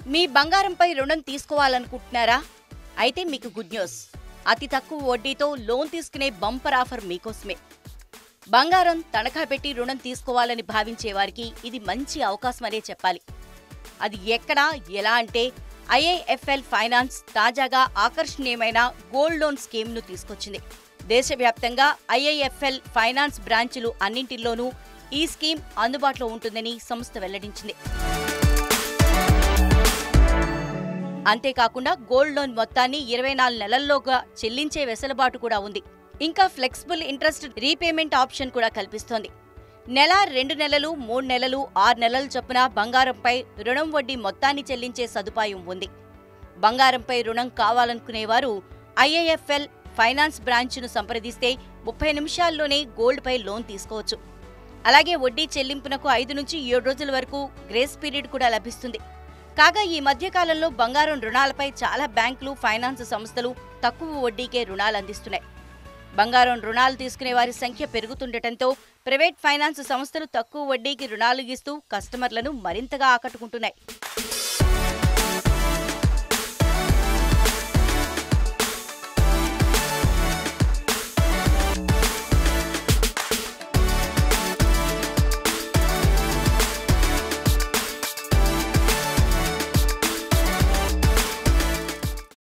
మీ బంగారంపై రుణం తీసుకోవాలనుకుంటున్నారా అయితే మీకు గుడ్ న్యూస్ అతి తక్కువ వడ్డీతో లోన్ తీసుకునే బంపర్ ఆఫర్ మీకోసమే బంగారం తనఖా పెట్టి రుణం తీసుకోవాలని భావించే వారికి ఇది మంచి అవకాశమనే చెప్పాలి అది ఎక్కడ ఎలా అంటే ఐఐఎఫ్ఎల్ ఫైనాన్స్ తాజాగా ఆకర్షణీయమైన గోల్డ్ లోన్ స్కీమ్ను తీసుకొచ్చింది దేశవ్యాప్తంగా ఐఐఎఫ్ఎల్ ఫైనాన్స్ బ్రాంచులు అన్నింటిలోనూ ఈ స్కీమ్ అందుబాటులో ఉంటుందని సంస్థ వెల్లడించింది అంతేకాకుండా గోల్డ్ లోన్ మొత్తాన్ని ఇరవై నాలుగు నెలల్లోగా చెల్లించే వెసులుబాటు కూడా ఉంది ఇంకా ఫ్లెక్సిబుల్ ఇంట్రెస్ట్ రీపేమెంట్ ఆప్షన్ కూడా కల్పిస్తోంది నెల రెండు నెలలు మూడు నెలలు ఆరు నెలల చొప్పున బంగారంపై రుణం వడ్డీ మొత్తాన్ని చెల్లించే సదుపాయం ఉంది బంగారంపై రుణం కావాలనుకునేవారు ఐఐఎఫ్ఎల్ ఫైనాన్స్ బ్రాంచ్ను సంప్రదిస్తే ముప్పై నిమిషాల్లోనే గోల్డ్పై లోన్ తీసుకోవచ్చు అలాగే వడ్డీ చెల్లింపునకు ఐదు నుంచి ఏడు రోజుల వరకు గ్రేస్ పీరియడ్ కూడా లభిస్తుంది కాగా ఈ మధ్య కాలంలో బంగారం రుణాలపై చాలా బ్యాంకులు ఫైనాన్స్ సంస్థలు తక్కువ వడ్డీకే రుణాలు అందిస్తున్నాయి బంగారం రుణాలు తీసుకునే వారి సంఖ్య పెరుగుతుండటంతో ప్రైవేట్ ఫైనాన్స్ సంస్థలు తక్కువ వడ్డీకి రుణాలు ఇస్తూ కస్టమర్లను మరింతగా ఆకట్టుకుంటున్నాయి